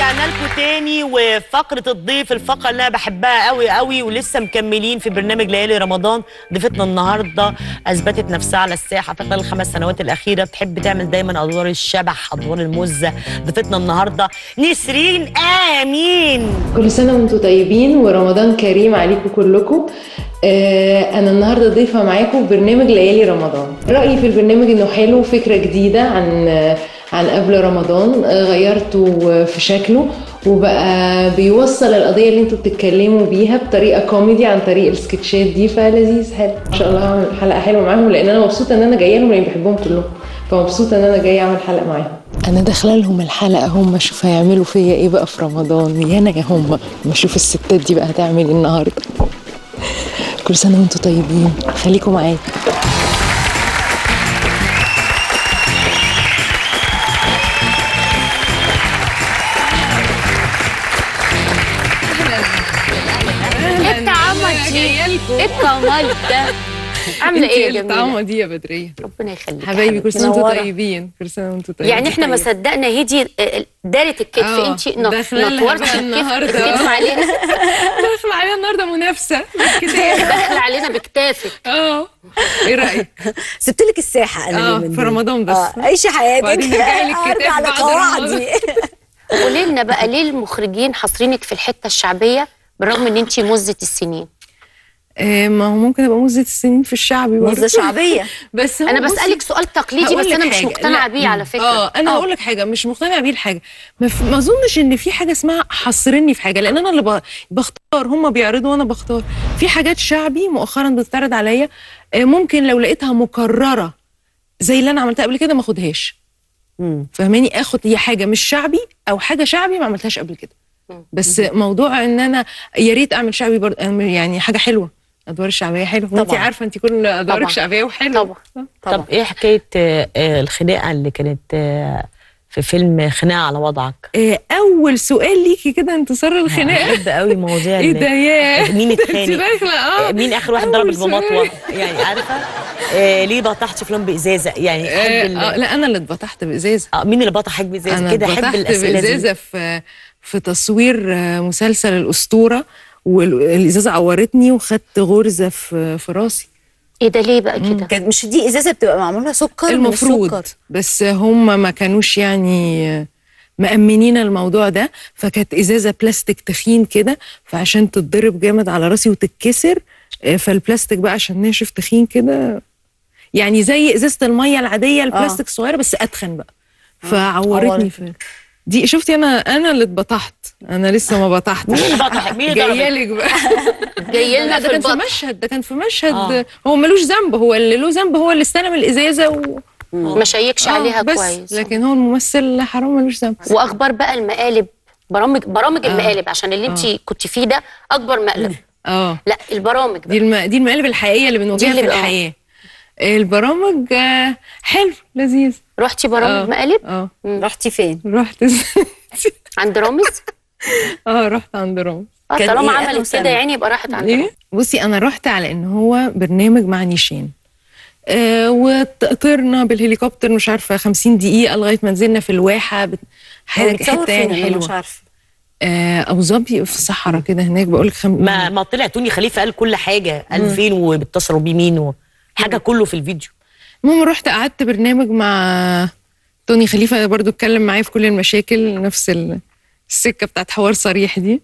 ورجعنا لكم تاني وفقره الضيف الفقره اللي انا بحبها قوي قوي ولسه مكملين في برنامج ليالي رمضان ضيفتنا النهارده اثبتت نفسها على الساحه في خلال الخمس سنوات الاخيره بتحب تعمل دايما ادوار الشبح ادوار المزه ضيفتنا النهارده نسرين امين كل سنة وانتم طيبين ورمضان كريم عليكم كلكم آه أنا النهاردة ضيفة معاكم في برنامج ليالي رمضان رأيي في البرنامج إنه حلو فكرة جديدة عن آه عن قبل رمضان آه غيرته في شكله وبقى بيوصل القضية اللي انتوا بتتكلموا بيها بطريقة كوميدي عن طريق السكتشات دي فلذيذ حلو إن شاء الله هعمل حلقة حلوة معاهم لأن أنا مبسوطة إن أنا جاية لهم لأني بحبهم كلهم فمبسوطة إن أنا جاية أعمل حلقة معاهم انا داخله لهم الحلقه هم اشوف هيعملوا فيا ايه بقى في رمضان يا انا يا هم ما اشوف الستات دي بقى هتعمل ايه النهارده كل سنه وانتم طيبين خليكم معايا ايه الطعامة دي؟ ايه الكمال ده؟ عاملة ايه يا جميلة؟ الطعامة دي يا بدرية ربنا يخليك حبايبي كل سنة وانتم منورة. طيبين كل سنة وانتم طيبين يعني احنا ما صدقنا هدي آه، دارت الكتف آه، انت داخلة لها نطورتي بقى الكتف النهاردة. الكتف علينا داخل علينا النهارده منافسة بالكتاب داخله علينا بكتافك اه ايه رأيك؟ سبت لك الساحه انا اه اليومين في دول. رمضان بس اه عيشي حياتك وبعدين نرجع لك كتاب ارجع بعد لقواعدي قولي لنا بقى ليه المخرجين حاصرينك في الحتة الشعبية بالرغم ان انت مزة السنين آه ما هو ممكن ابقى مزة السنين في الشعبي برضه. مزه شعبيه بس هو انا بصي- بسألك سؤال تقليدي هقول بس لك انا مش حاجة. مقتنعة لا. بيه على فكرة اه انا هقول لك حاجه مش مقتنعه بيه الحاجه ما, ف... ما اظنش ان في حاجه اسمها حصرني في حاجه لان انا اللي ب... بختار هم بيعرضوا وانا بختار في حاجات شعبي مؤخرا بتتعرض عليا آه، ممكن لو لقيتها مكرره زي اللي انا عملتها قبل كده ما اخدهاش مم. فاهماني اخد هي حاجه مش شعبي او حاجه شعبي ما عملتهاش قبل كده بس موضوع ان انا يا ريت اعمل شعبي برضه يعني حاجه حلوه ادوار الشعبيه حلوه وانت طبعاً. عارفه انت كل ادوارك طبعاً. شعبيه وحلوه طبعا طب ايه حكايه آه، آه، الخناقه اللي كانت آه، في فيلم خناقه على وضعك آه، اول سؤال ليكي كده انتصار الخناقه بحب قوي مواضيع ايه ال- ده ياه مين انت اتخانق داخله اه مين اخر واحد أول ضرب سؤال. بمطوه يعني عارفه آه ليه بطحتي فلان بازازه يعني آه احب آه، ال- لا انا اللي اتبطحت بازازه آه مين اللي بطحك بازازه انا كده احب اتبطحت الاسئله دي بازازه في في تصوير آه، مسلسل الاسطوره والازازه عورتني وخدت غرزه في في راسي ايه ده ليه بقى كده كانت مش دي ازازه بتبقى معموله سكر من المفروض السكر. بس هم ما كانوش يعني مأمنين الموضوع ده فكانت ازازه بلاستيك تخين كده فعشان تتضرب جامد على راسي وتتكسر آه، فالبلاستيك بقى عشان ناشف تخين كده يعني زي ازازه الميه العاديه البلاستيك الصغيره بس اتخن بقى فعورتني عورت. في دي شفتي انا انا اللي اتبطحت انا لسه ما بطحت مين اللي بطحك مين اللي جايه ضربك لك بقى جاي لا لنا ده في كان في البطن مشهد ده كان في مشهد آه. هو ملوش ذنب هو اللي له ذنب هو اللي استلم الازازه و... ما شيكش آه، عليها بس كويس لكن هو الممثل حرام ملوش ذنب واخبار بقى المقالب برامج برامج المقالب عشان اللي انت كنت فيه ده اكبر مقلب اه لا البرامج دي بقى. الم... دي المقالب الحقيقيه اللي بنواجهها اللي في بقى- الحياه البرامج آه، حلو لذيذ رحتي برامج آه. مقالب اه رحتي فين؟ رحت عند رامز اه رحت عند رامز اه كان طالما إيه؟ أهلا عملت وسهلا. كده يعني يبقى راحت عند رامز ايه بصي انا رحت على ان هو برنامج مع نيشان آه وطرنا بالهليكوبتر مش عارفه 50 دقيقه لغايه ما نزلنا في الواحه بت... هو حاجه بتصور حته فين يعني أنا حلوه مش عارفه آه ابو ظبي في الصحراء كده هناك بقول لك خم... ما ما طلع توني خليفه قال كل حاجه قال فين وبيتصلوا بيه مين و- حاجه كله في الفيديو المهم رحت قعدت برنامج مع توني خليفه برضو اتكلم معايا في كل المشاكل نفس ال- السكه بتاعت حوار صريح دي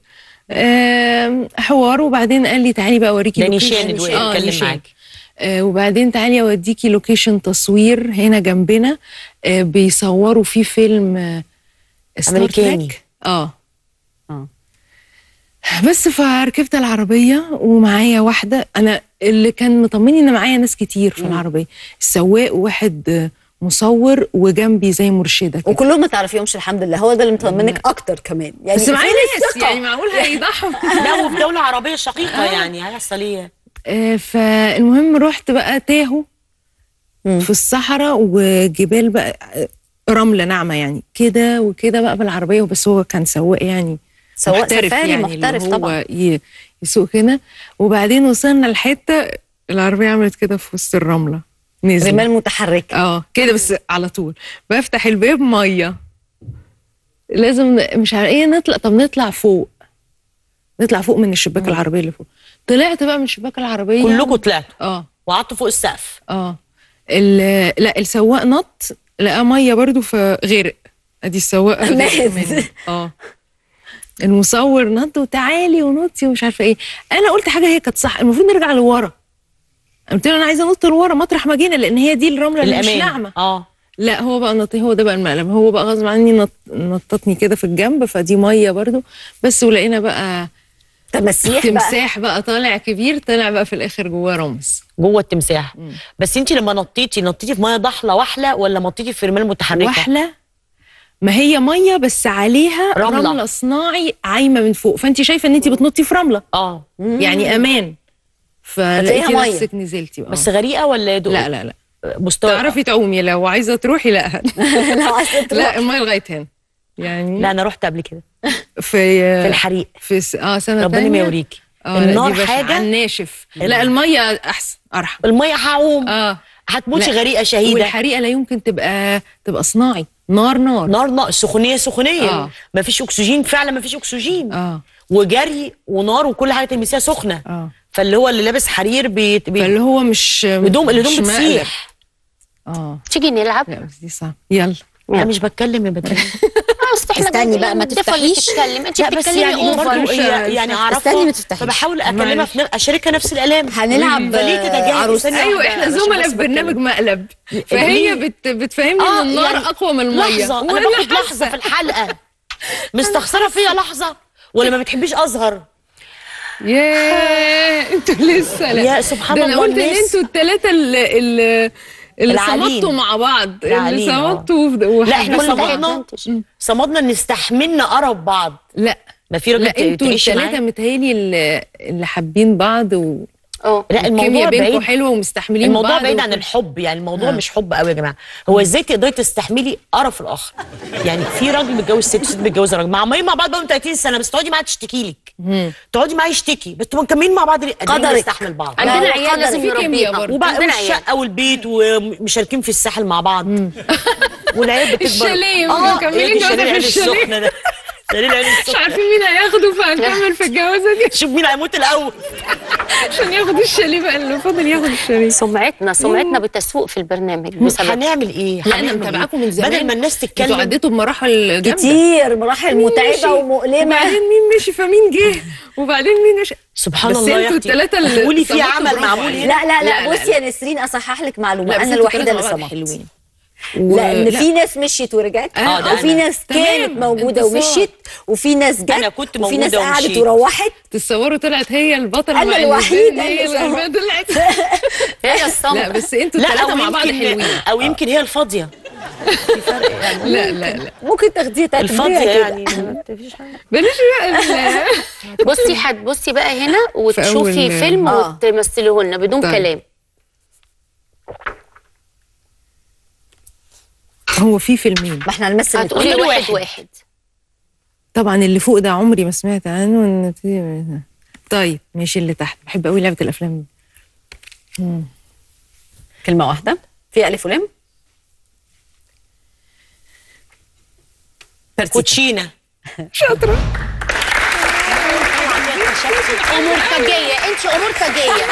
آم، حوار وبعدين قال لي تعالي بقى اوريكي ده لوكيشن. نيشان اللي آه، اتكلم نيشان. معاكي آه وبعدين تعالي اوديكي لوكيشن تصوير هنا جنبنا آه بيصوروا فيه فيلم آه ستار أمريكاني. تريك. اه آه. بس فركبت العربية ومعايا واحدة أنا اللي كان مطمني إن معايا ناس كتير في العربية السواق وواحد آه، مصور وجنبي زي مرشدة كده وكلهم ما تعرفيهمش الحمد لله هو ده اللي مطمنك اكتر كمان يعني بس معايا فين ناس الثقة؟ يعني معقول هيضحوا لا وفي دوله عربيه شقيقه يعني هيحصل ايه آه، فالمهم رحت بقى تاهو مم. في الصحراء وجبال بقى آه، رملة ناعمة يعني كده وكده بقى بالعربية بس هو كان سواق يعني سواق محترف سفاري يعني محترف اللي هو طبعا ي- يسوق كده وبعدين وصلنا لحتة العربية عملت كده في وسط الرملة نزل رمال متحركه اه كده بس على طول بفتح الباب مية لازم ن- مش عارف ايه نطلع طب نطلع فوق نطلع فوق من الشباك العربيه اللي فوق طلعت بقى من الشباك العربيه كلكم طلعتوا اه وقعدتوا فوق السقف اه ال- لا السواق نط لقى ميه برضو فغرق ادي السواق غرق مات. كمان. اه المصور نط وتعالي ونطي ومش عارفه ايه انا قلت حاجه هي كانت صح المفروض نرجع لورا قلت له انا عايزه انط لورا مطرح ما جينا لان هي دي الرمله اللي مش الامان ناعمه اه لا هو بقى نط هو ده بقى المقلب هو بقى غصب عني نط نططني كده في الجنب فدي ميه برضو بس ولقينا بقى تمسيح بقى تمساح بقى طالع كبير طلع بقى في الاخر جواه رمز جوه التمساح بس انت لما نطيتي نطيتي في ميه ضحله واحله ولا نطيتي في رمال متحركه واحله ما هي ميه بس عليها رملة. رمله, رملة صناعي عايمه من فوق فانت شايفه ان انت بتنطي في رمله اه يعني امان فلقيتي هتلاقيها مية. نفسك نزلتي بقى بس غريقه ولا يا دوب لا لا لا مستوى تعرفي تعومي لو عايزه تروحي لا لو عايزة تروح. لا الميه لغايه هنا يعني لا انا رحت قبل كده في في الحريق في س... اه سنه ربنا تانية. ما يوريكي اه لا، النار دي بشعة. حاجه على الناشف لا الميه احسن ارحم الميه هعوم اه هتموتي لا. غريقه شهيده والحريقه لا يمكن تبقى تبقى صناعي نار نار نار نار سخونيه سخونيه آه. ما فيش اكسجين فعلا ما فيش اكسجين اه وجري ونار وكل حاجه تلمسيها سخنه اه فاللي هو اللي لابس حرير بيت بي... فاللي هو مش هدوم الهدوم مش مقلب. بتسيح اه تيجي نلعب لا بس دي صعب يلا انا مش بتكلم يا بدر اصل احنا استني جايين بقى، ما الضيفة اللي تفتحيش. تتكلم انت لا بس بتتكلمي يعني اوفر برضه مش- هي يعني استني اعرفها ما تفتحيش. فبحاول اكلمها معلش. في نفس اشاركها نفس الالام هنلعب فليه تتجاهل عروس ثانية ايوه واحدة احنا عشان زملاء بس في بتكلم. برنامج مقلب فهي بت بتفهمني آه، ان النار يعني اقوى من الميه لحظه انا وأنا باخد لحظه في الحلقه مستخسره فيها لحظه ولا ما بتحبيش اظهر ياه انتوا لسه لا يا سبحان ده انا الله قلت ان الناس. انتوا الثلاثه اللي اللي اللي العالين. صمتوا مع بعض اللي العالين، آه. صمتوا وف- لا احنا كل ده صمدنا advantage. صمدنا ان استحملنا قرب بعض لا ما في راجل لا انتوا تعيشي الثلاثه معاه متهيألي اللي, اللي حابين بعض و اه لا الموضوع الكيمياء بينكم بعيد حلوه ومستحملين الموضوع بعض بعيد عن وكل- الحب يعني الموضوع آه. مش حب قوي يا جماعه هو ازاي تقدري تستحملي قرف الاخر يعني في راجل متجوز ست ست متجوز راجل مع مع بعض بقى 30 سنه بس تقعدي معاه تشتكي لك تقعدي معاه يشتكي بس تبقوا مكملين مع بعض ليه؟ قادرين قدرك. نستحمل بعض عندنا لا، عيال قدر لازم في كيمياء نربيها برضه. وبقى عندنا عيال والشقه والبيت ومشاركين في الساحل مع بعض والعيال بتكبر الشاليه اه مكملين هي دي جوازة شاليه في العين الشاليه. السخنه ده شاليه العين مش السخنه عارفين مين هياخده فهنكمل في الجوازه دي شوف مين هيموت الاول عشان ياخدوا الشاليه بقى اللي فاضل ياخد الشاليه سمعتنا سمعتنا بتسوق في البرنامج بسبب هنعمل ايه؟ لا انا هنعمل متابعاكم إيه؟ من زمان بدل ما الناس انتوا تتكلم عديتوا بمراحل جامده كتير مراحل مين مشي؟ متعبه ومؤلمه وبعدين مين مشي فمين جه وبعدين مين مشي سبحان بس الله يا انتوا اختي التلاتة اللي قولي في صمتوا عمل برافو معمول عليك. هنا لا لا لا، لا لا، بصي لا. يا نسرين اصحح لك معلومه لا، بس انا انتوا الوحيده التلاتة اللي مع بعض صمت حلوين لان لا. في ناس مشيت ورجعت آه، ده وفي أنا. ناس تمام، كانت موجوده انتصار. ومشيت وفي ناس جت أنا كنت وفي ناس موجودة قعدت ومشيت. وروحت تتصوروا طلعت هي البطله أنا مع الوحيدة النساء، هي اللي اللي طلعت هي لا الصمت بس انتوا لا الثلاثه او مع بعض يمكن حلوين او يمكن هي الفاضيه لا لا لا ممكن تاخديه الفاضيه تعتبريها كده يعني ما فيش حاجه بلاش بقى ال- بصي هتبصي بقى هنا وتشوفي أول- فيلم آه. وتمثليه لنا بدون طيب. كلام هو في فيلمين ما احنا هنمثل هتقولي كل واحد واحد. واحد طبعا اللي فوق ده عمري ما سمعت عنه إن- طيب ماشي اللي تحت بحب قوي لعبه الافلام دي كلمه واحده في الف ولام بارتيتا. كوتشينه امور فجيه انت امور فجيه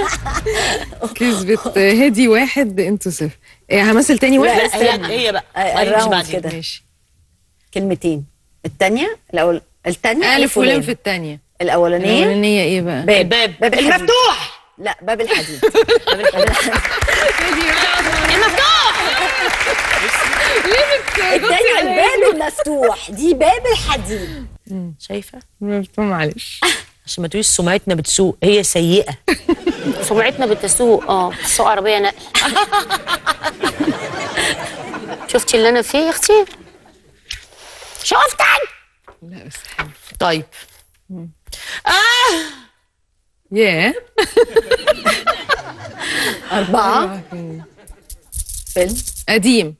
كسبت هادي واحد انتوا صفر إيه همثل تاني واحد لا، هي استنى. هي بقى آه، طيب، مش الراوند بعدين. كده. ماشي كلمتين الثانيه الاول الثانيه الف ولام في الثانيه الاولانيه الاولانيه ايه بقى باب الباب باب الحديد. المفتوح لا باب الحديد الثانيه الباب المفتوح دي باب الحديد شايفه معلش عشان ما تقوليش سمعتنا بتسوق هي سيئه سمعتنا بالتسوق اه تسوق عربيه نقل شفتي اللي انا فيه يا اختي شفتك لا بس حلو طيب ياه أربعة فيلم قديم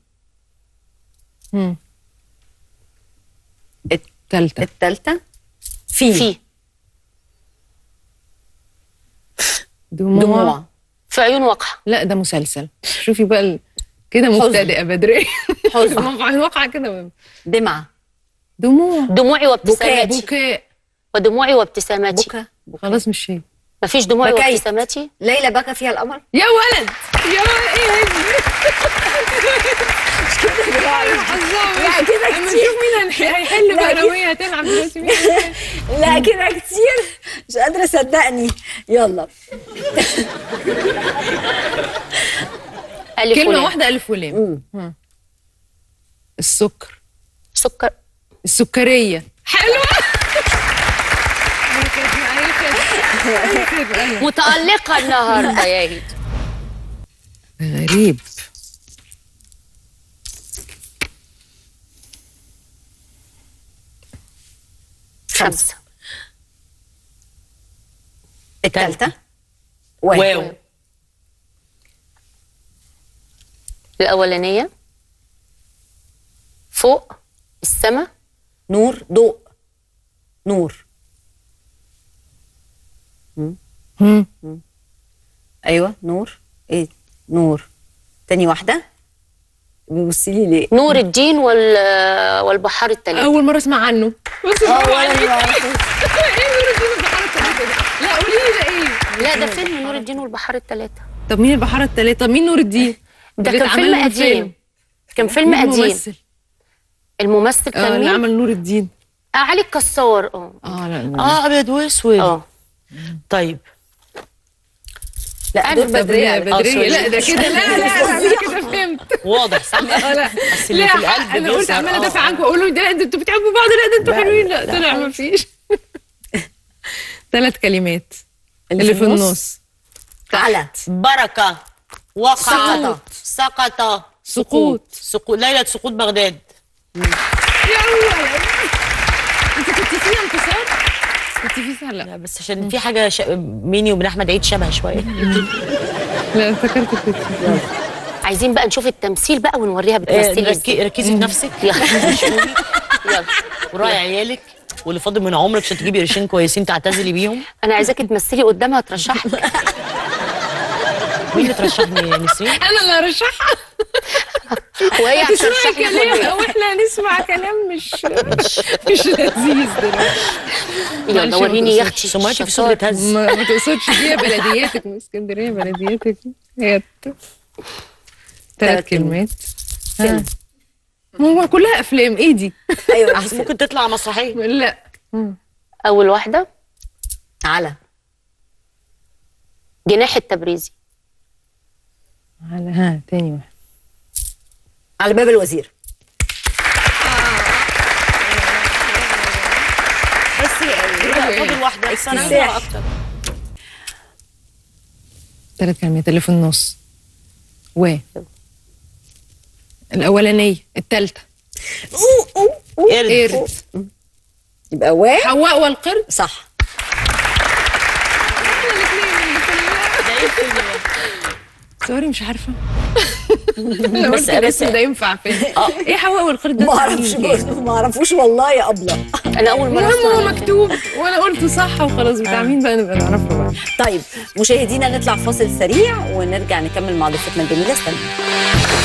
الت- تالتة التالتة في في دموع, دموع في عيون واقعه لا ده مسلسل شوفي بقى ال... كده مبتدئة بدرية حزن واقعة كده دمعة دموع دموعي وابتساماتي بكاء ودموعي وابتساماتي بكى خلاص مش هي مفيش دموعي بكيت. وابتساماتي ليلى بكى فيها القمر يا ولد يا ايه لا كده اما كتير نشوف مين هنح- هيحل لا، بقى كده- لو هي هتلعب دلوقتي مين لا كده كتير مش قادره صدقني يلا الف كلمه ولام. واحده الف ولام ها. السكر سكر السكريه حلوه متألقة النهارده يا هيد غريب خمسة الثالثه واو الأولانية فوق السما نور ضوء نور هم. ايوه نور ايه نور تاني واحده بيبصي لي ليه نور الدين وال والبحار التالت اول مره اسمع عنه بس اه برافو ولا عليك. ما أعرفه. ايه نور الدين والبحار التلاتة ده؟ لا قولي لي ده ايه لا ده فيلم نور الدين والبحار التلاتة طب مين البحاره الثلاثه طب مين نور الدين ده اللي كان اتعمل فيلم له قديم كان فيلم مين قديم الممثل؟ الممثل اه كان اللي مين؟ عمل نور الدين آه علي الكسار اه اه لا لا. اه ابيض واسود اه طيب لا أنا دور بدريه بدرية على بدرية سوري. لا ده كده لا لا لا أنا كده فهمت واضح صح؟ اه لا بس اللي لا في القلب انا قلت بيظهر. عماله آه، ادافع آه. عنكم واقول له ده ده انتوا بتحبوا بعض لا ده انتوا لا، حلوين لا طلع ما فيش ثلاث كلمات اللي في النص على بركة وقع سقط. سقط سقوط سقوط ليلة سقوط بغداد يا ولد انت كنت فيها انتصار كنت فيها لا لا بس عشان في حاجة ش... ميني وبن أحمد عيد شبه شوية لا افتكرت كنت عايزين بقى نشوف التمثيل بقى ونوريها آه، بتمثلي ركي... ازاي ركزي في نفسك يلا مش قوي يلا وراعي عيالك واللي فاضل من عمرك عشان تجيبي قرشين كويسين تعتزلي بيهم انا عايزاكي تمثلي قدامها ترشحك مين اللي ترشحني يا نسرين؟ انا اللي هرشحها وهي تسمعي هترشحني كلام كل او احنا هنسمع كلام مش مش لذيذ دلوقتي يلا معلش وريني ما يا تقصدش. اختي سمعتي في صورة شطارة. هز ما, ما تقصدش دي بلدياتك من اسكندريه بلدياتك هي ثلاث تلات كلمات فيلم هو كلها افلام ايه دي؟ ايوه بس ممكن تطلع مسرحية لا اول واحده على جناح التبريزي على ها تاني واحد على باب الوزير بس فاضل واحدة بس أنا اكتساح. عايزة أكتر ثلاث كلمات اللي في النص و الاولانيه الثالثه قرد قرد يبقى واحد حواء والقرد صح ده إيه الفيلم ده؟ سوري مش عارفه انا بس- قلت الاسم بس- ده ينفع فين ايه حواء والقرد ده ما بتاع اعرفش مين كان؟ برضه ما اعرفوش والله يا ابله انا اول مره المهم هو اسمع مكتوب وانا قلت صح وخلاص بتاع مين بقى نبقى نعرفه بقى طيب مشاهدينا نطلع فاصل سريع ونرجع نكمل مع ضيفتنا الجميله استنى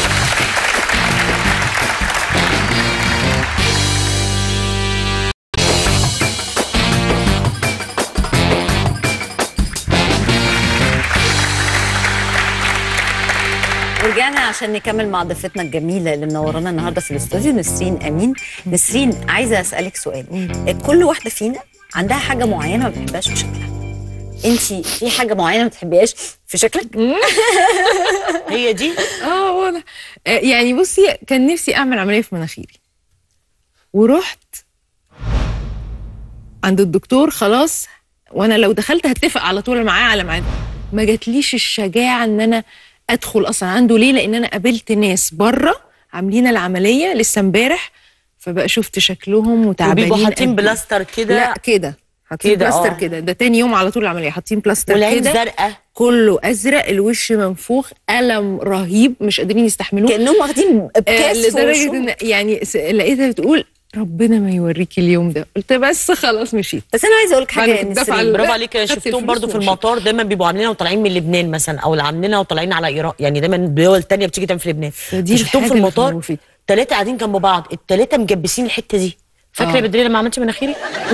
ورجعنا عشان نكمل مع ضيفتنا الجميله اللي منورانا النهارده في الاستوديو نسرين امين نسرين عايزه اسالك سؤال كل واحده فينا عندها حاجه معينه ما بتحبهاش في شكلها انت في حاجه معينه ما بتحبيهاش في شكلك هي دي اه واضح آه، يعني بصي كان نفسي اعمل عمليه في مناخيري ورحت عند الدكتور خلاص وانا لو دخلت هتفق على طول معاه على ميعاد ما جاتليش الشجاعه ان انا ادخل اصلا عنده ليه لان انا قابلت ناس بره عاملين العمليه لسه امبارح فبقى شفت شكلهم وتعبانين وبيبقوا حاطين قد إيه. بلاستر كده لا كده حاطين كده، بلاستر آه. كده ده تاني يوم على طول العمليه حاطين بلاستر والعين كده زرقاء كله ازرق الوش منفوخ الم رهيب مش قادرين يستحملوه كانهم واخدين آه بكاس لدرجه وشو. ان يعني س- لقيتها بتقول ربنا ما يوريكي اليوم ده قلت بس خلاص مشيت بس انا عايزه اقول لك حاجه بعد يا كنت دافعة نسرين ال- برافو عليك خدت شفتهم الفلوس برضو في ومشيت. المطار دايما بيبقوا عاملينها وطالعين من لبنان مثلا او اللي عاملينها وطالعين على ايران يعني دايما دول تانية بتيجي تعمل في لبنان فدي شفتهم في الحاجة اللي المطار خوفتني. ثلاثة قاعدين جنب بعض الثلاثة مجبسين الحتة دي فاكره يا بدريه لما عملتش مناخيري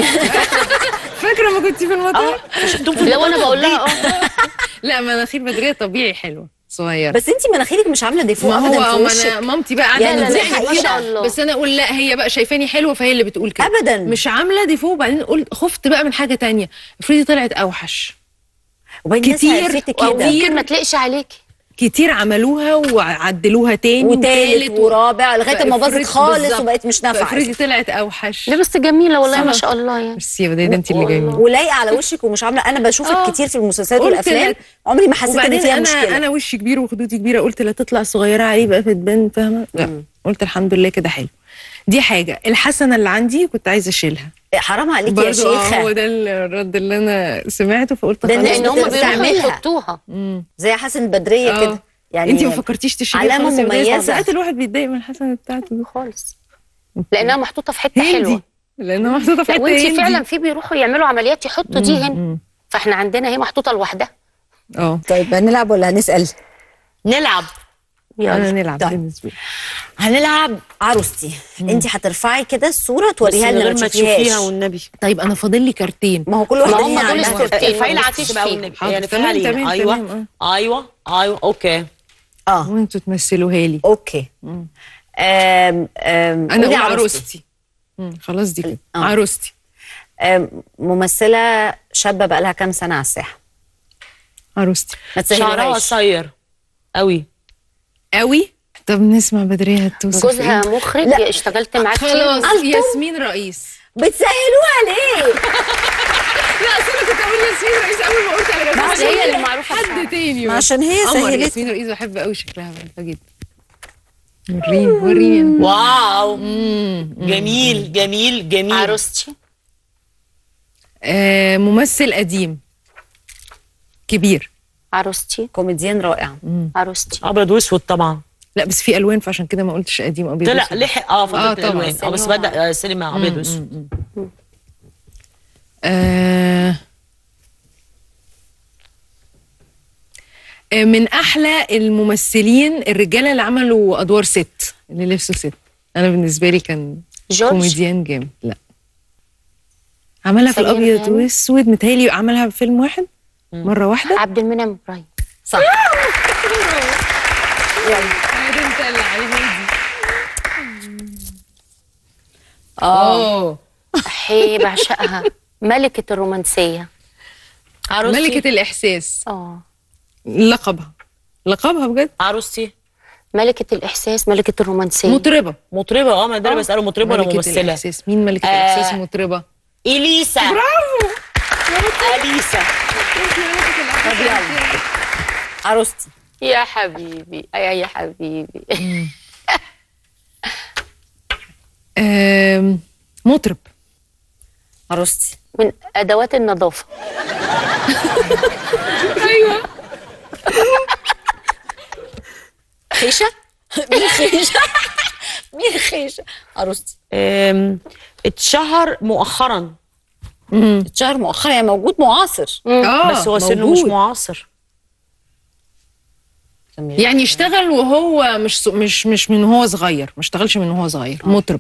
فاكره ما كنت في المطار شفتهم في لو انا بقول لها اه لا مناخير بدريه طبيعي حلوه صغيره بس انت مناخيرك مش عامله ديفو ما ابدا هو في ما وشك انا مامتي بقى قاعده يعني لا، لا، دي لا، حقيقه ما شاء الله. بس انا اقول لا هي بقى شايفاني حلوه فهي اللي بتقول كده ابدا مش عامله ديفو وبعدين قلت خفت بقى من حاجه تانية افرضي طلعت اوحش وبعدين الناس كتير عرفتك او كده ممكن ما تلاقش عليكي كتير عملوها وعدلوها تاني وتالت ورابع لغايه ما باظت فافرض- خالص بالظبط. وبقت مش نافعه فافرضي طلعت اوحش لا بس جميله والله ما صح. شاء الله يعني ميرسي يا بدايه ده انت اللي جميله ولايقه على وشك ومش عامله انا بشوفك آه. كتير في المسلسلات قلت والافلام لك. عمري ما حسيت ان وبعدين فيها انا مشكله انا وشي كبير وخدودي كبيره قلت لا تطلع صغيره عليه بقى فتبان فاهمه لا قلت الحمد لله كده حلو دي حاجه الحسنه اللي عندي كنت عايزه اشيلها حرام عليكي يا برضو اه هو شيخه ده الرد اللي انا سمعته فقلت ده خلاص لان هم بيروحوا بتستعملها. يحطوها زي حسن البدريه آه. كده يعني انت ما فكرتيش تشيليها علامة خالص يا بداية؟ مميزة. ساعات الواحد بيتضايق من الحسنه بتاعته دي خالص لانها محطوطه في حته هندي حلوه لانها محطوطه في لا حته وانت هندي. فعلا في بيروحوا يعملوا عمليات يحطوا دي هنا فاحنا عندنا هي محطوطه لوحدها اه طيب هنلعب ولا هنسال نلعب انا نلعب طيب. بالنسبه لي هنلعب عروستي انت هترفعي كده الصوره بس توريها من لنا غير ما ما تشوفيهاش تشوفيها والنبي طيب انا فاضل لي كارتين ما هو كل واحده هم ليها دول عندها. الصورتين. ارفعي ما العكس تبصيش بقى فيها. والنبي حاضر، يعني تمام، ارفعي تمام، علينا ايوه تمام، ايوه ايوه اوكي اه وانتوا تمثلوها لي اوكي آم آم انا قولي اقول عروستي عروستي مم، خلاص دي كده آه. عروستي آم، ممثله شابه بقى لها كام سنه على الساحه عروستي ما شعرها تسهلهاش قصير قوي قوي طب نسمع بدريه توصف جوزها إيه؟ مخرج لا. اشتغلت معاه كتير خلاص ألطم. ياسمين رئيس بتسهلوها ليه لا اصل انا كنت اقول ياسمين رئيس اول ما قلت على بس هي اللي معروفه حد بشعرها. تاني ما بس. عشان هي قمر سهلت ياسمين رئيس بحب قوي شكلها بحبها جدا وريني وريني واو مم. جميل جميل جميل عروستي آه ممثل قديم كبير عروستي كوميديان رائع عروستي ابيض واسود طبعا لا بس في الوان فعشان كده ما قلتش قديم ابيض طلع وأسود. لحق اه آه، فتره طبعاً. الالوان اه بس سينما. بدا آه، سينما ابيض واسود آه آه، من احلى الممثلين الرجاله اللي عملوا ادوار ست اللي لبسوا ست انا بالنسبه لي كان جورج كوميديان جامد لا عملها في سمير الابيض غانم. واسود متهيألي عملها في فيلم واحد مره واحده عبد المنعم ابراهيم صح انت اللي عليه اه اه احي بعشقها ملكه الرومانسيه عروستي ملكه الاحساس اه لقبها لقبها بجد عروستي ملكه الاحساس ملكه الرومانسيه مطربه مطربه اه ما ده اللي بساله مطربه ولا ملكة ممثله الإحساس. مين ملكة آه. الإحساس مطربة؟ اليسا برافو اليسا طب يلا عروستي يا حبيبي يا يا حبيبي آم، مطرب عروستي من ادوات النظافه خيشه مين خيشه مين خيشه عروستي أم، اتشهر مؤخرا اتشهر مؤخرا يعني موجود معاصر اه بس هو سنه مش موجود. معاصر يعني اشتغل وهو مش ص- مش مش من هو صغير ما اشتغلش من هو صغير مطرب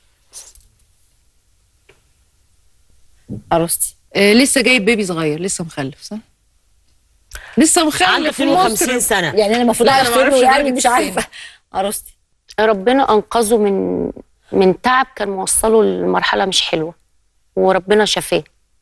عروستي آه لسه جايب بيبي صغير لسه مخلف صح؟ لسه عنده مخلف 52 مطرب. سنه يعني انا المفروض لا، أنا اعرف ما أعرفش سنه يعني درجة مش السن. عارفه عروستي ربنا انقذه من من تعب كان موصله لمرحله مش حلوه وربنا شفاه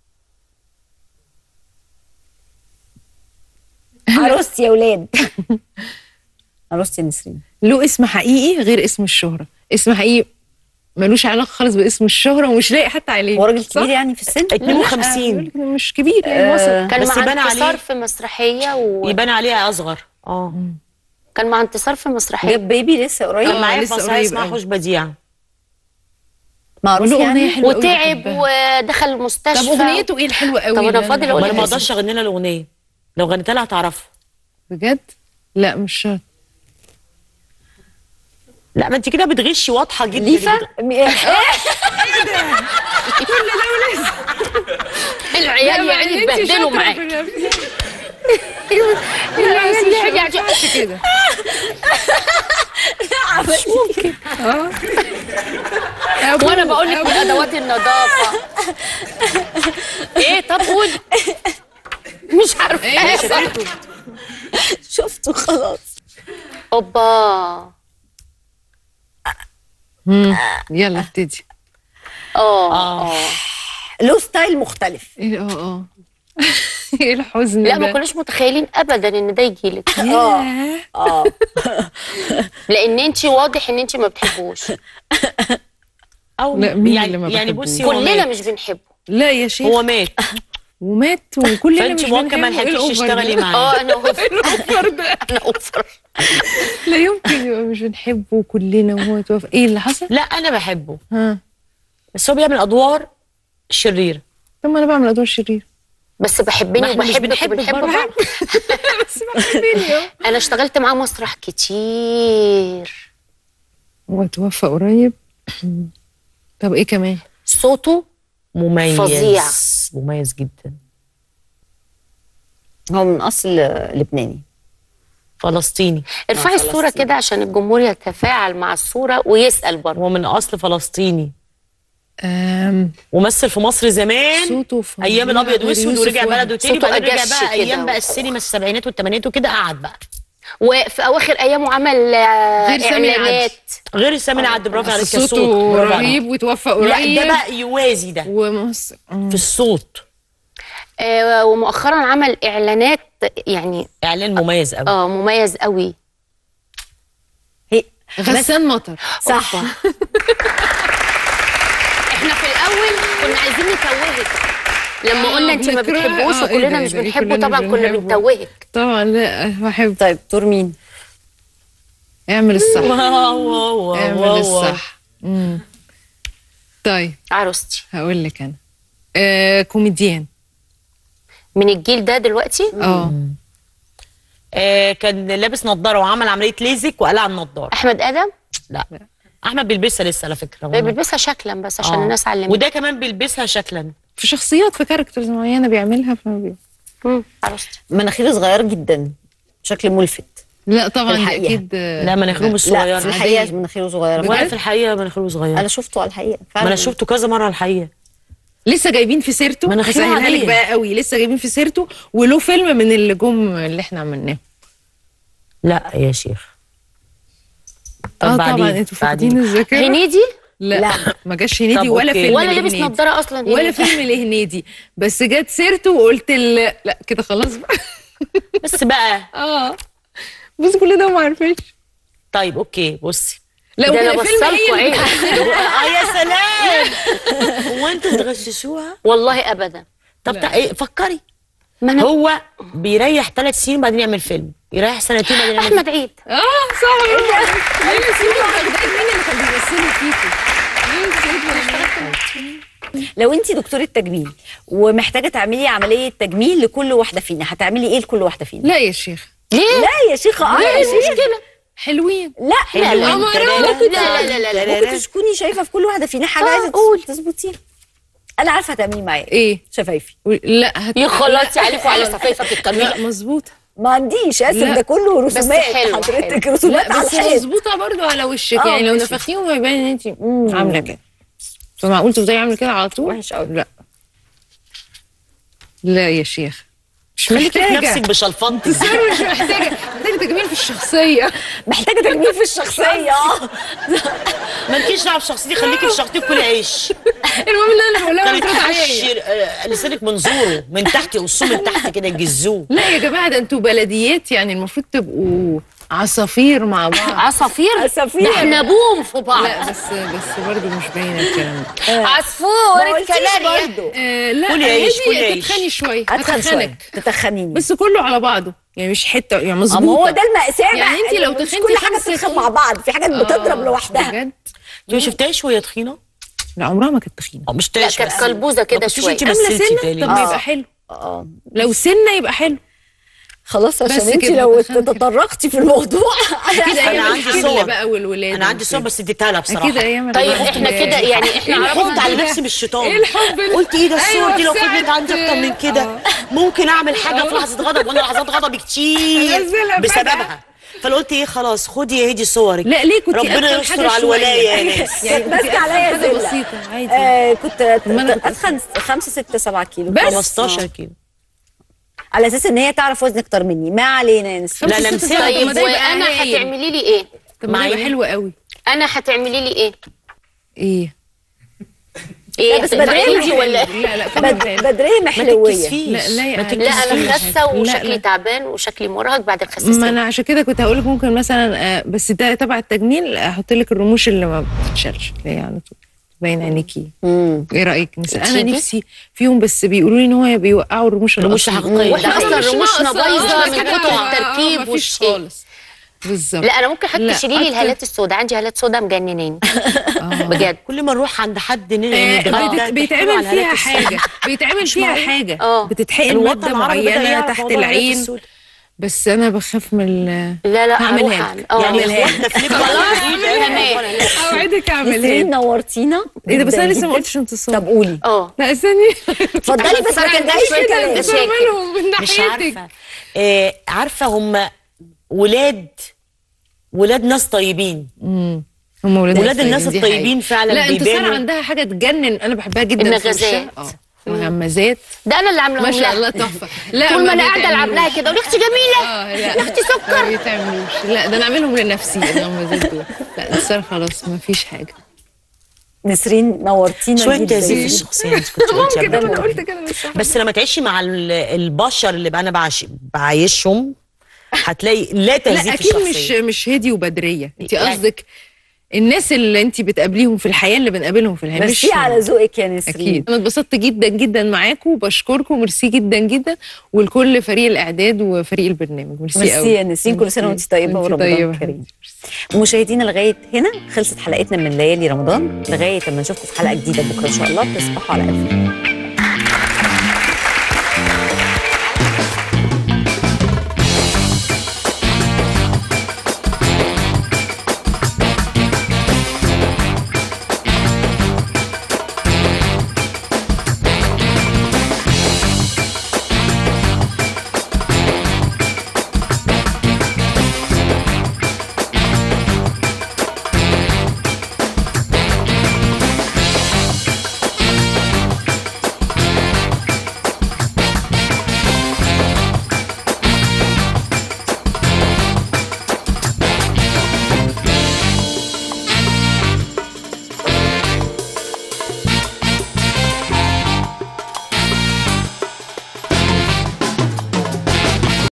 عروستي يا ولاد عروستي يا نسرين له اسم حقيقي غير اسم الشهرة اسم حقيقي ملوش علاقة خالص باسم الشهرة ومش لايق حتى عليه هو راجل صح؟ كبير يعني في السن 52 مش كبير يعني وسط كان بس مع يبان انتصار عليه- في مسرحيه وكان يبان عليها اصغر اه مع انتصار في مسرحيه جاب بيبي لسه قريب كان معايا في لسه مسرحيه قريب اسمها أوي. حوش بديع معروف له أغنية يعني حلوة أوي وتعب بحبها. ودخل المستشفى طب أغنيته إيه الحلوة قوي طب أنا اللي فاضل أقول ما لك انا ما اسمه. اقدرش اغني لها الاغنيه لو غنيتها لها هتعرفها بجد؟ لا مش شرط لا ما انت كده بتغشي واضحه جدا ليفا العيال يعني اتبهدلوا معاك كده مش ممكن وانا بقول لك من ادوات النظافه ايه طب قول مش عارفه شفته خلاص اوبا يلا ابتدي اه اه له ستايل مختلف ايه اه اه ايه الحزن لا ده ما كناش متخيلين ابدا ان ده يجي لك ياه. اه لان انت واضح ان انت ما بتحبوش او لا، مين يعني اللي ما يعني بحبوش؟ بصي هو كلنا مات. مش بنحبه لا يا شيخ هو مات ومات وكلنا فانت مش ممكن ما بنحبه. إيه لحقتيش الأوفر تشتغلي ده؟ معاه اه انا اوفر الأوفر ده انا اوفر لا يمكن يبقى مش بنحبه كلنا وهو توفى ايه اللي حصل؟ لا انا بحبه ها بس هو بيعمل ادوار شريره طب ما انا بعمل ادوار شرير بس بحبني ما احنا مش وبحبك بنحبك وبنحب برضه. بعض بس بحبني أهو. انا اشتغلت معاه مسرح كتير هو توفى قريب طب ايه كمان؟ صوته مميز فظيع. مميز جدا هو من اصل لبناني فلسطيني ارفعي آه، الصوره فلسطين. كده عشان الجمهور يتفاعل مع الصوره ويسال برضه هو من اصل فلسطيني أم ومثل في مصر زمان صوته فظيع ايام الابيض غير واسود يوسف ورجع وهبي. بلده تاني صوته بعدين رجع أجش بقى كده. ايام بقى السينما السبعينات والثمانينات وكده قعد بقى وفي اواخر ايامه عمل آه، غير سامي اعلانات غير سامي عبد برافو عليك بس يا صوت صوته برافو عليك. رهيب وتوفى لا قريب ده بقى يوازي ده ومصر في الصوت آه، ومؤخرا عمل اعلانات يعني اعلان مميز قوي اه مميز قوي هي غسان مطر صح احنا في الاول كنا عايزين نتوهك لما آه، قلنا انت ما بنكره- بتحبوش آه، إيه وكلنا ده، مش إيه ده، بنحبه كلنا طبعا مش كنا بنحبه. بنتوهك طبعا لا بحب طيب دور مين؟ اعمل الصح واو واو اعمل واو واو. الصح مم. طيب عروستي هقول لك انا آه كوميديان من الجيل ده دلوقتي اه آه كان لابس نظاره وعمل عمليه ليزك وقلع النظاره احمد ادم لا احمد بيلبسها لسه على فكره والله. بيلبسها شكلا بس عشان آه. الناس علمت وده كمان بيلبسها شكلا في شخصيات في كاركترز معينه بيعملها فما بي... مم، عروستي مناخيره صغيره جدا بشكل ملفت لا طبعا في دي الحقيقة. اكيد لا مناخيره مش لا صغيره في الحقيقه عادية. مناخيره صغيره وانا في الحقيقه مناخيره صغيره انا شفته على الحقيقه ما فعلا انا شفته كذا مره على الحقيقه لسه جايبين في سيرته مناخيره هسهلها لك عادية. بقى قوي لسه جايبين في سيرته وله فيلم من اللي جم اللي احنا عملناه لا يا شيخ طب اه بعدين- طبعا انتوا فاقدين بعدين. الذاكره هنيدي لا, لا. ما جاش هنيدي طب ولا أوكي. فيلم ولا لابس لهنيدي. نظاره اصلا ولا هنيدي. فيلم لهنيدي بس جت سيرته وقلت ال- لا كده خلاص بقى بس بقى اه بس كل ده ما عرفش طيب اوكي بصي لا ده انا وكده فيلم بصلكوا ايه اللي عين اه يا سلام هو انتوا بتغششوها والله ابدا طب تع- إيه، فكري ما انا هو بيريح ثلاث سنين بعدين يعمل فيلم يريح سنتين بعدين يعمل احمد عيد اه صح برافو عليك. ايوه سيبك بقى، مين اللي كان بيمثلوا فيكم ايوه سيبك لو انت دكتوره تجميل ومحتاجه تعملي عمليه تجميل لكل واحده فينا هتعملي ايه لكل واحده فينا لا يا شيخ ليه؟ لا يا شيخه اه يا شيخه حلوين لا حلوين لا تلاتة. ممكن لا، لا، لا، لا، ممكن تكوني شايفه في كل واحده فينا حاجه آه، عايزه قول. تظبطيها انا عارفه هتعملي معايا ايه شفايفي و- لا هت... يا خلاص عليكم على صفايفك لا الكامله مظبوطه ما عنديش اسف لا. ده كله بس رسومات حلو، حضرتك حلو. رسومات لا على بس الحيط مظبوطه برضو على وشك آه، يعني لو ماشي. نفختيهم هيبان ان انت عامله كده فمعقول تفضلي عامله كده على طول وحش قوي. لا لا يا شيخ مش خليكي في محتاجه نفسك بشلفنتي بس أنا مش محتاجه محتاجه تجميل في الشخصيه محتاجه تجميل في الشخصيه اه مالكيش دعوه بشخصيتي خليكي في شخصيتك كل عيش المهم ان انا بقولها كانت بترد عليا تحشر آه، لسانك منظوره من تحت يقصوه من تحت كده يجزوه لا يا جماعه ده انتوا بلديات يعني المفروض تبقوا عصافير مع بعض عصافير عصافير. ده احنا بوم في بعض لا بس بس برضه مش باينه الكلام ده ما عصفور قلتيش الكناريا برضه آه لا كلي عيش، هادي كلي عيش. تتخني شويه اتخن شويه هتخنك تتخنيني بس كله على بعضه يعني مش حته يعني مظبوطه اما هو ده المأساة يعني بقى، انت لو إن مش تخنتي كل حاجه خمسة بتتخن كيلو. مع بعض في حاجات بتضرب آه، لوحدها بجد انت ما شفتهاش وهي تخينه؟ لا عمرها ما كانت تخينه اه مش لا تاش كانت بس. كلبوزه كده ما كنتيش شويه انت عامله مثلتي سنه تاني. طب ما آه. يبقى حلو اه لو سنه يبقى حلو خلاص عشان بس انت كده، لو تخنت. تطرقتي في الموضوع كده أنا ايام عندي الحمل صور. بقى والولاده انا عندي صور وكده. بس اديتها لها بصراحه كده ايام طيب الحمل. احنا كده يعني احنا انا عرفنا خفت على كده. نفسي من الشيطان ايه الحب ده؟ قلت ايه ده الصور أيوة، دي لو في فضلت ساعة- عندي اكتر من كده ممكن اعمل حاجه في لحظه غضب وانا لحظات غضبي كتير أنزلها فجأة. بسببها فانا قلت ايه خلاص خدي يا هدي صورك لا ليه كنت ربنا أتقل يستر حاجة على شوية. الولايه يا ناس يعني كنت بس أتقل عليا حاجة زلة. بسيطة عادي آه كنت ما أنا كنت- اتخن 5 6 7 كيلو بس. 15 كيلو على اساس ان هي تعرف وزن اكتر مني ما علينا يا نسرين لا، لا، خمسة ستة مساعد. سبعة. طب طيب ما ده يبقى وانا هايل. هتعملي لي ايه طب ما ده يبقى معايا. حلو قوي انا هتعملي لي ايه ايه ايه لا، بس هتبقى بدرية عندي ولا لا لا كله بد- حلو. بدريه ما محلويه تكسفيش لا، لا يا ما أهل. لا تكسفيش انا خاسه لا، وشكلي لا. تعبان وشكلي مرهق بعد ما الخساسين انا عشان كده كنت هقول لك ممكن مثلا آه، بس ده تبع التجميل احط لك الرموش اللي ما بتتشالش اللي هي على طول باين عينيكي مم. ايه رايك نساء انا تيجي؟ نفسي فيهم بس بيقولوا لي ان هو بيوقعوا الرموش الرموش الأصلية. الحقيقية. واحنا ده اصلا حقيقي. رموشنا بايظه من كده كتر آه، التركيب مفيش والشيء خالص بالظبط لا انا ممكن حضرتك لا، تشيلي لي أكتر. الهالات السوداء عندي هالات سوداء مجنناني بجد كل ما نروح عند حد ن- آه، نتغدى بت- بيتعمل فيها حاجه بيتعمل فيها حاجه آه. بتتحقن الوطن ماده العربي بدأ معينه يعرف تحت موضوع الهالات العين السوداء. بس انا بخاف من ال لا لا هعملها هروح لك. عن- اه يعني اعملها اخواتنا في ليبيا تمام اوعدك نسرين نورتينا ايه ده بس انا جداً لسه ما جداً. قلتش انتصار طب قولي اه لا استني اتفضلي بس ما ترجعيش في كلام مشاكل. مالهم من مش ناحيتك عارفه آه عارفه هم ولاد ولاد ناس طيبين هم ولاد, ولاد الناس دي الطيبين حقيقة. فعلا لا انتصار بيبانوا. عندها حاجه تجنن انا بحبها جدا في النغزات. وشها. اه الغمازات ده انا اللي عامله ما لهم شاء لا. الله تحفه لا طول ما انا قاعده بيتعملوش. العب لها كده وريحتي جميله اه لا ريحتي سكر ما بيتعملوش لا ده انا اعملهم لنفسي الغمازات دول لا انتصار خلاص ما فيش حاجه نسرين نورتينا شويه جداً تهذيب في جداً. الشخصيه انت كنت قلتي ممكن قبل انا كده. قلت كده بس بس لما تعيشي مع ال- البشر اللي بقى انا بعش... بعايشهم هتلاقي لا تهذيب لا في اكيد مش الشخصيه مش هدي وبدريه انت يعني- قصدك الناس اللي انت بتقابليهم في الحياه اللي بنقابلهم في الحياه ميرسي مش على ذوقك يا نسرين اكيد انا اتبسطت جدا جدا معاكم وبشكركم ميرسي جدا جدا ولكل فريق الاعداد وفريق البرنامج ميرسي ميرسي قوي يا نسرين كل سنه وانت طيبه وانتي ورمضان طيبة. كريم مشاهدينا لغايه هنا خلصت حلقتنا من ليالي رمضان لغايه لما نشوفكم في حلقه جديده بكره ان شاء الله تصبحوا على الف خير